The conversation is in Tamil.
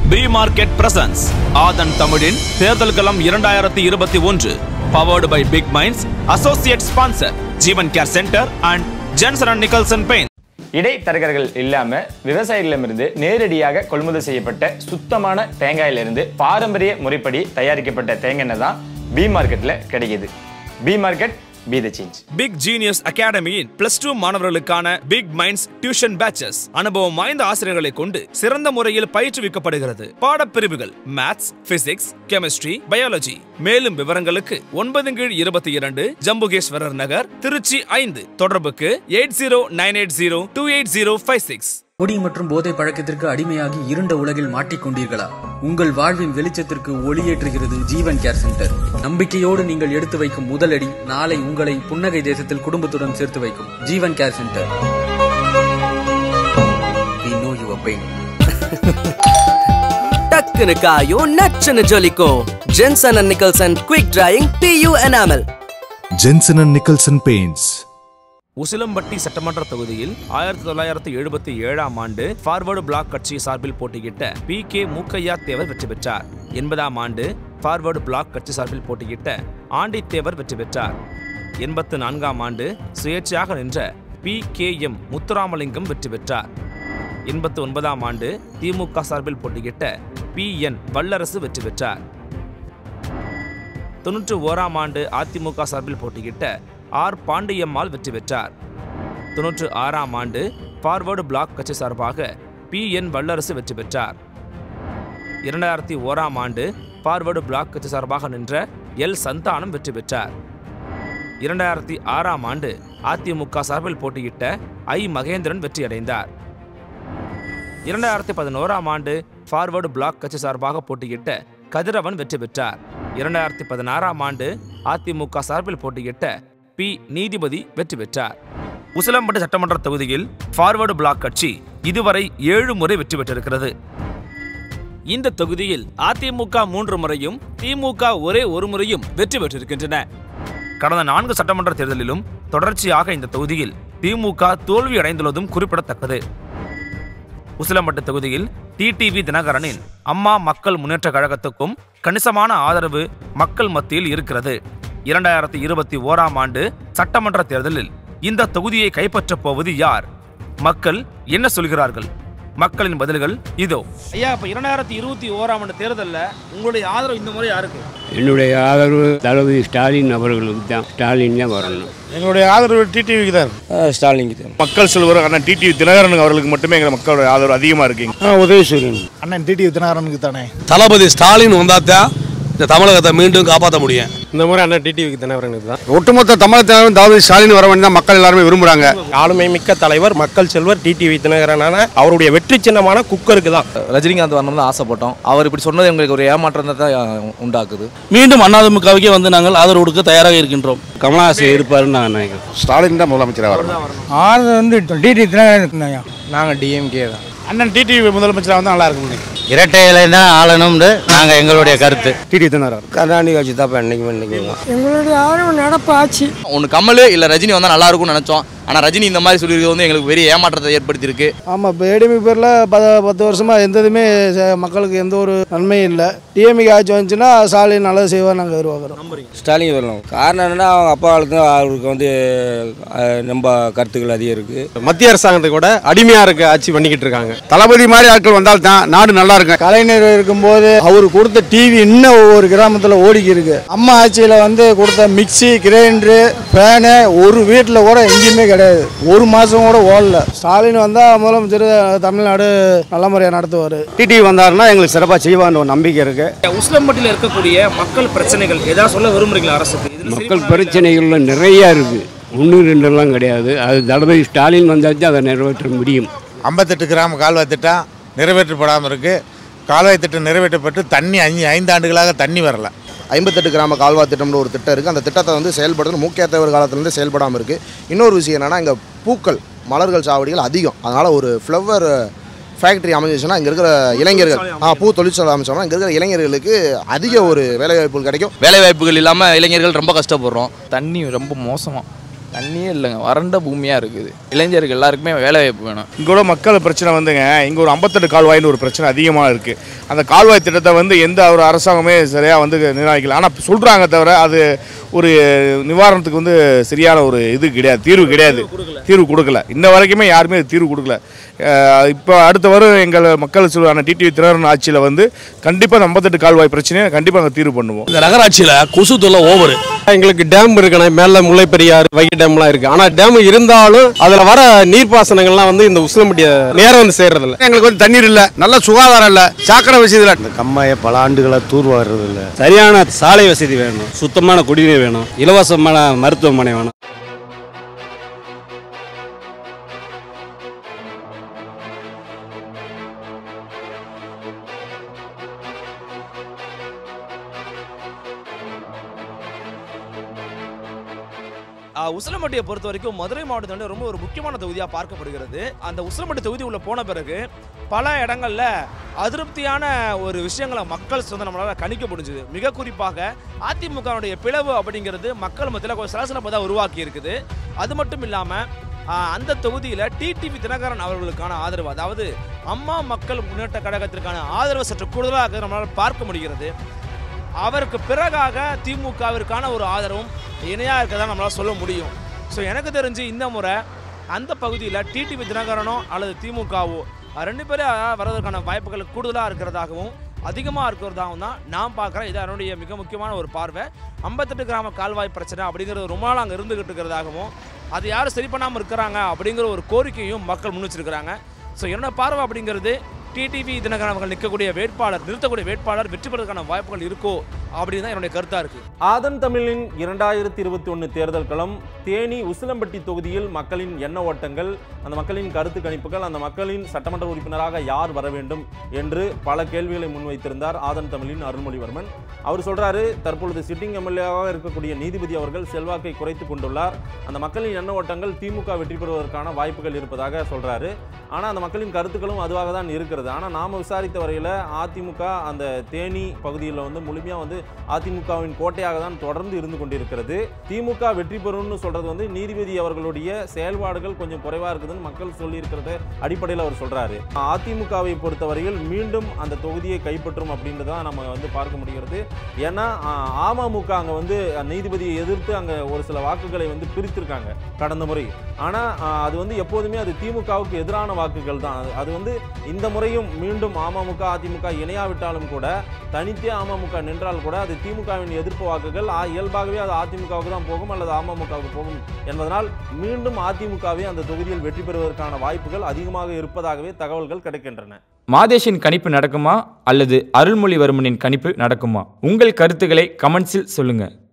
பி மார்க்கெட் பிரசன்ஸ் ஆதன் தமிழின் தேர்தல் களம் இரண்டாயிரத்தி இருபத்தி ஒன்று powered by Big Minds associate sponsor Jeevan care centre and Jenson and Nicholson paint இடைத்தரகர்கள் இல்லாம விவசாயிகளிடமிருந்து நேரடியாக கொள்முதல் செய்யப்பட்ட சுத்தமான தேங்காயிலிருந்து பாரம்பரிய முறைப்படி தயாரிக்கப்பட்ட தேங்காய் எண்ணெய் தான் பி மார்க்கெட்ல கிடைக்குது B market be the change Big Genius அகாடமியின் பிளஸ் டூ மாணவர்களுக்கான பிக் மைண்ட்ஸ் டியூஷன் பேச்சஸ் அனுபவம் வாய்ந்த ஆசிரியர்களை கொண்டு சிறந்த முறையில் பயிற்றுவிக்கப்படுகிறது பாடப்பிரிவுகள் மேத்ஸ் பிசிக்ஸ் கெமிஸ்ட்ரி பயாலஜி மேலும் விவரங்களுக்கு ஒன்பது கீழ் இருபத்தி இரண்டு ஜம்புகேஸ்வரர் நகர் திருச்சி ஐந்து தொடர்புக்கு eight zero nine eight zero two eight zero five six குடி மற்றும் போதை பழக்கத்திற்கு அடிமையாகி இருண்ட உலகில் மாட்டிக்கொண்டீர்களா உங்கள் வாழ்வின் வெளிச்சத்திற்கு ஒளியேற்றுகிறது ஜீவன் கேர் சென்டர் நம்பிக்கையோடு நீங்கள் எடுத்து வைக்கும் முதலடி நாளை உங்களை புன்னகை தேசத்தில் குடும்பத்துடன் சேர்த்து வைக்கும் Jeevan care centre We know your pain. டக்குனு காயும் நச்சுன்னு ஜொலிக்கும் Jenson and Nicholson quick drying PU enamel Jensen and Nicholson Paints. Usilampatti சட்டமன்ற தொகுதியில் ஆயிரத்தி தொள்ளாயிரத்தி எழுபத்தி ஏழாம் ஆண்டு ஃபார்வர்டு பிளாக் கட்சி சார்பில் போட்டியிட்ட பி கே மூக்கையா தேவர் வெற்றி பெற்றார் எண்பதாம் ஆண்டு ஃபார்வர்டு பிளாக் கட்சி சார்பில் போட்டியிட்ட ஆண்டி தேவர் வெற்றி பெற்றார் எண்பத்து நான்காம் ஆண்டு சுயேட்சையாக நின்ற பி கே எம் முத்துராமலிங்கம் வெற்றி பெற்றார் எண்பத்து ஒன்பதாம் ஆண்டு திமுக சார்பில் போட்டியிட்ட பி என் வல்லரசு வெற்றி பெற்றார் தொன்னூற்று ஓராம் ஆண்டு அதிமுக சார்பில் போட்டியிட்ட ஆர் பாண்டியம்மாள் வெற்றி பெற்றார் தொன்னூற்று ஆறாம் ஆண்டு ஃபார்வர்டு பிளாக் கட்சி சார்பாக பி என் வல்லரசு வெற்றி பெற்றார் இரண்டாயிரத்தி ஓராம் ஆண்டு ஃபார்வர்டு பிளாக் கட்சி சார்பாக நின்ற எல் சந்தானம் வெற்றி பெற்றார் இரண்டாயிரத்தி ஆறாம் ஆண்டு அதிமுக சார்பில் போட்டியிட்ட ஐ மகேந்திரன் வெற்றியடைந்தார் இரண்டாயிரத்தி பதினோராம் ஆண்டு ஃபார்வர்டு பிளாக் கட்சி சார்பாக போட்டியிட்ட கதிரவன் வெற்றி பெற்றார் இரண்டாயிரத்தி பதினாறாம் ஆண்டு அதிமுக சார்பில் போட்டியிட்ட பி நீதிபதி வெற்றி பெற்றார் உசிலம்பட்டி சட்டமன்ற தொகுதியில் ஃபார்வர்டு பிளாக் கட்சி இதுவரை ஏழு முறை வெற்றி பெற்றிருக்கிறது இந்த தொகுதியில் அதிமுக மூன்று முறையும் திமுக ஒரே ஒரு முறையும் வெற்றி பெற்றிருக்கின்றன கடந்த நான்கு சட்டமன்ற தேர்தலிலும் தொடர்ச்சியாக இந்த தொகுதியில் திமுக தோல்வி அடைந்துள்ளதும் குறிப்பிடத்தக்கது உசிலம்பட்டு தொகுதியில் டிடிவி தினகரனின் அம்மா மக்கள் முன்னேற்ற கழகத்துக்கும் கணிசமான ஆதரவு மக்கள் மத்தியில் இருக்கிறது இரண்டாயிரத்தி இருபத்தி ஓராம் ஆண்டு சட்டமன்ற தேர்தலில் இந்த தொகுதியை கைப்பற்றப் போவது யார் மக்கள் என்ன சொல்கிறார்கள் மக்களின் பதில்கள் இதோ ஐயா இப்ப இரண்டாயிரத்தி இருபத்தி ஓராம் ஆண்டு தேர்தலில் உங்களுடைய ஆதரவு இந்த முறை யாருக்கு என்னுடைய ஆதரவு தளபதி ஸ்டாலின் அவர்களுக்கு தான் ஸ்டாலின் தான் வரணும் எங்களுடைய ஆதரவு டிடிவிக்கு தான் ஸ்டாலினுக்கு தான் மக்கள் செல்வர் அண்ணன் டிடிவி தினகரன் அவர்களுக்கு மட்டுமே எங்கள் மக்களோட ஆதரவு அதிகமாக இருக்குங்க உதயசூரியன் அண்ணன் டிடிவி தினகரனுக்கு தானே தளபதி ஸ்டாலின் வந்தாத்தான் இந்த தமிழகத்தை மீண்டும் காப்பாற்ற முடியும் இந்த முறை அண்ணன் டிடிவிக்கு தினகரனுக்கு தான் ஒட்டுமொத்த தமிழகத்திலும் தளபதி ஸ்டாலின் வர வேண்டிய மக்கள் எல்லாருமே விரும்புறாங்க ஆளுமை மிக்க தலைவர் மக்கள் செல்வர் டிடிவி தினகரனான அவருடைய வெற்றி சின்னமான குக்கருக்கு தான் ரஜினிகாந்த் வரணும்னு தான் ஆசைப்பட்டோம் அவர் இப்படி சொன்னது எங்களுக்கு ஒரு ஏமாற்றம் தான் உண்டாக்குது மீண்டும் அண்ணாதிமுகவுக்கே வந்து நாங்கள் ஆதரவு கொடுக்க தயாராக இருக்கின்றோம் கமலஹாசன் இருப்பாருன்னு நான் நினைக்கிறேன் ஸ்டாலின் தான் முதலமைச்சராக வரணும் ஆறு வந்து டிடி தினகரன் நாங்கள் டிஎம்கே தான் அண்ணன் டிடிவி முதலமைச்சராக வந்து நல்லா இருக்கும் இரட்டை இலை தான் ஆளணும்னு நாங்கள் எங்களுடைய கருத்து டிடி தினகரன் கருணாநிதி ஆட்சி தான் இன்னைக்கு இன்னைக்கு எங்களுடைய ஆதரவு நடப்பு ஆட்சி ஒன்று கமல் இல்லை ரஜினி வந்தால் நல்லா இருக்கும்னு நினச்சோம் ஆனால் ரஜினி இந்த மாதிரி சொல்லியிருக்கிறது வந்து எங்களுக்கு பெரிய ஏமாற்றத்தை ஏற்படுத்தியிருக்கு ஆமாம் இப்போ ஏடிஎம்கே பேரில் பத பத்து வருஷமாக எந்த இதுவுமே ச- மக்களுக்கு எந்த ஒரு நன்மையும் இல்லை டிஎம்கே ஆட்சி வந்துச்சுன்னா ஸ்டாலின் நல்லது செய்வார் நாங்கள் எதிர்பார்க்குறோம் ஸ்டாலின் வரணும் காரணம் என்னன்னா அவங்க அப்பா காலத்துல அவருக்கு வந்து அஹ், ரொம்ப கருத்துக்கள் அதிகம் இருக்குது மத்திய அரசாங்கத்தை கூட அடிமையாக இருக்க ஆட்சி பண்ணிக்கிட்டு இருக்காங்க தளபதி மாதிரி ஆட்கள் வந்தால் தான் நாடு நல்லா இருக்கும் கலைஞர் இருக்கும்போது அவர் கொடுத்த டிவி இன்னும் ஒவ்வொரு கிராமத்தில் ஓடிக்கி இருக்கு அம்மா ஆட்சியில் வந்து கொடுத்த மிக்சி கிரைண்டரு ஃபேனு ஒரு வீட்டில் கூட எங்கேயுமே கிடையாது ஒரு மாதம் கூட ஓடல ஸ்டாலின் வந்தால் முதலமைச்சர் தமிழ்நாடு நல்ல முறையாக நடத்துவார் டிடி வந்தாருன்னா எங்களுக்கு சிறப்பாக செய்வான்னு ஒரு நம்பிக்கை இருக்கு உஸ்லம்பட்டியில் இருக்கக்கூடிய மக்கள் பிரச்சனைகள் ஏதாவது சொல்ல விரும்புறீங்களா அரசுக்கு மக்கள் பிரச்சனைகள்ல நிறைய இருக்கு ஒன்று ரெண்டெல்லாம் கிடையாது அது தளபதி ஸ்டாலின் வந்தாச்சு அதை நிறைவேற்ற முடியும் ஐம்பத்தெட்டு கிராம கால்வாய் திட்டம் நிறைவேற்றப்படாமல் இருக்கு கால்வாய் திட்டம் நிறைவேற்றப்பட்டு தண்ணி அஞ்சு ஐந்து ஆண்டுகளாக தண்ணி வரல ஐம்பத்தெட்டு கிராம கால்வாய் திட்டம்னு ஒரு திட்டம் இருக்குது அந்த திட்டத்தை வந்து செயல்படுறது முக்கிய தேவர் காலத்துலேருந்து செயல்படாமல் இருக்குது இன்னொரு விஷயம் என்னென்னா இங்கே பூக்கள் மலர்கள் சாவடிகள் அதிகம் அதனால் ஒரு ஃப்ளவர் ஃபேக்ட்ரி அமைஞ்சிச்சுன்னா இங்கே இருக்கிற இளைஞர்கள் ஆ பூ தொழிற்சாலை அமைச்சோம்னா இங்கே இருக்கிற இளைஞர்களுக்கு அதிக ஒரு வேலைவாய்ப்புகள் கிடைக்கும் வேலைவாய்ப்புகள் இல்லாமல் இளைஞர்கள் ரொம்ப கஷ்டப்படுறோம் தண்ணி ரொம்ப மோசமாக தண்ணியே இல்லைங்க வறண்ட பூமியாக இருக்குது இளைஞர்கள் எல்லாருக்குமே வேலை வாய்ப்பு வேணும் இங்கோட மக்கள் பிரச்சனை வந்துங்க இங்கே ஒரு ஐம்பத்தெட்டு கால்வாய்னு ஒரு பிரச்சனை அதிகமாக இருக்குது அந்த கால்வாய் திட்டத்தை வந்து எந்த ஒரு அரசாங்கமே சரியாக வந்து நிர்ணயிக்கல ஆனால் சொல்கிறாங்க தவிர அது ஒரு நிவாரணத்துக்கு வந்து சரியான ஒரு இது கிடையாது தீர்வு கிடையாது தீர்வு கொடுக்கல இன்ன வரைக்குமே யாருமே தீர்வு கொடுக்கல இப்போ அடுத்த வரும் எங்கள் மக்கள் சொல்லுவான டிடிவி தினகரன் ஆட்சியில் வந்து கண்டிப்பாக அந்த ஐம்பத்தெட்டு கால்வாய் பிரச்சனையை கண்டிப்பாக நாங்கள் தீர்வு பண்ணுவோம் இந்த நகராட்சியில் கொசு தொல்லை ஓவர் எங்களுக்கு டேம் இருக்கணும் மேல முல்லைப்பெரியாறு வைகை டேம்லாம் இருக்கு ஆனா டேம் இருந்தாலும் அதுல வர நீர்ப்பாசனங்கள்லாம் வந்து இந்த உசிலம்பட்டிய நேரம் வந்து சேர்றது இல்ல எங்களுக்கு வந்து தண்ணீர் இல்லை நல்ல சுகாதாரம் இல்லை சாக்கடை வசதி இல்லை இந்த கம்மாயை பல ஆண்டுகளாக தூர் வர்றது இல்லை சரியான சாலை வசதி வேணும் சுத்தமான குடிநீர் வேணும் இலவசமான மருத்துவமனை வேணும் ஆஹ், உசிலம்பட்டியை பொறுத்த வரைக்கும் மதுரை மாவட்டத்தில் வந்து ரொம்ப ஒரு முக்கியமான தொகுதியாக பார்க்கப்படுகிறது அந்த உசிலம்பட்டி தொகுதி உள்ள போன பிறகு பல இடங்கள்ல அதிருப்தியான ஒரு விஷயங்களை மக்கள் சொந்த நம்மளால் கணிக்க முடிஞ்சுது மிக குறிப்பாக அதிமுகவுடைய பிளவு அப்படிங்கிறது மக்கள் மத்தியில் கொஞ்சம் சலசலப்பை தான் உருவாக்கி இருக்குது அது மட்டும் இல்லாமல் அந்த தொகுதியில் டிடிவி தினகரன் அவர்களுக்கான ஆதரவு அதாவது அம்மா மக்கள் முன்னேற்ற கழகத்திற்கான ஆதரவு சற்று கூடுதலாக நம்மளால் பார்க்க முடிகிறது அவருக்கு பிறகாக திமுகவிற்கான ஒரு ஆதரவும் இணையாக இருக்கதான் நம்மளால் சொல்ல முடியும் ஸோ எனக்கு தெரிஞ்சு இந்த முறை அந்த பகுதியில் டிடிவி தினகரனோ அல்லது திமுகவோ ரெண்டு பேரும் வர்றதற்கான வாய்ப்புகள் கூடுதலாக இருக்கிறதாகவும் அதிகமாக இருக்கிறதாகவும் தான் நான் பார்க்குறேன் இது என்னுடைய மிக முக்கியமான ஒரு பார்வை ஐம்பத்தெட்டு கிராம கால்வாய் பிரச்சனை அப்படிங்கிறது ரொம்ப நாள் அங்கே இருந்துகிட்டு இருக்கிறதாகவும் அது யாரும் சரி பண்ணாமல் இருக்கிறாங்க அப்படிங்கிற ஒரு கோரிக்கையும் மக்கள் முன் வச்சிருக்கிறாங்க ஸோ என்னோட பார்வை அப்படிங்கிறது டிடிவி தினகரன் அவர்கள் நிற்கக்கூடிய வேட்பாளர் நிறுத்தக்கூடிய வேட்பாளர் வெற்றி பெறுவதற்கான வாய்ப்புகள் இருக்கோ அப்படின்னு தான் என்னுடைய கருத்தாக இருக்குது ஆதன் தமிழின் இரண்டாயிரத்தி இருபத்தி ஒன்று தேர்தல் களம் தேனி உசிலம்பட்டி தொகுதியில் மக்களின் எண்ண ஓட்டங்கள் அந்த மக்களின் கருத்து கணிப்புகள் அந்த மக்களின் சட்டமன்ற உறுப்பினராக யார் வர வேண்டும் என்று பல கேள்விகளை முன்வைத்திருந்தார் ஆதன் தமிழின் அருள்மொழிவர்மன் அவர் சொல்றாரு தற்பொழுது சிட்டிங் எம்எல்ஏவாக இருக்கக்கூடிய நீதிபதி அவர்கள் செல்வாக்கை குறைத்து கொண்டுள்ளார் அந்த மக்களின் எண்ண ஓட்டங்கள் திமுக வெற்றி பெறுவதற்கான வாய்ப்புகள் இருப்பதாக சொல்றாரு ஆனால் அந்த மக்களின் கருத்துக்களும் அதுவாக தான் இருக்கிறது ஆனால் நாம் விசாரித்த வரையில் அதிமுக அந்த தேனி பகுதியில் வந்து முழுமையாக வந்து அதிமுகவின் கோட்டையாக தான் தொடர்ந்து இருந்து கொண்டிருக்கிறது திமுக வெற்றி பெறும்னு சொல்றது வந்து நீதிபதி அவர்களுடைய செயல்பாடுகள் கொஞ்சம் குறைவாக இருக்குதுன்னு மக்கள் சொல்லியிருக்கிறத அடிப்படையில் அவர் சொல்றாரு அதிமுகவை பொறுத்தவரையில் மீண்டும் அந்த தொகுதியை கைப்பற்றும் அப்படின்றத நம்ம வந்து பார்க்க முடிகிறது ஏன்னா ஆஹ், அமமுக அங்கே வந்து நீதிபதியை எதிர்த்து அங்கே ஒரு சில வாக்குகளை வந்து பிரித்திருக்காங்க கடந்த முறை ஆனால் அது வந்து எப்போதுமே அது திமுகவுக்கு எதிரான வாக்குகள் தான் அது- அது வந்து இந்த முறையும் மீண்டும் அமமுக அதிமுக இணையாவிட்டாலும் கூட தனித்தே அமமுக நின்றால் கூட அது திமுகவின் எதிர்ப்பு வாக்குகள் ஆ- இயல்பாகவே அது அதிமுகவுக்கு தான் போகும் அல்லது அமமுகவுக்கு போகும் என்பதனால் மீண்டும் அதிமுகவே அந்த தொகுதியில் வெற்றி பெறுவதற்கான வாய்ப்புகள் அதிகமாக இருப்பதாகவே தகவல்கள் கிடைக்கின்றன மாதேஷின் கணிப்பு நடக்குமா அல்லது அருள்மொழிவர்மனின் கணிப்பு நடக்குமா உங்கள் கருத்துக்களை கமெண்ட்ஸில் சொல்லுங்கள்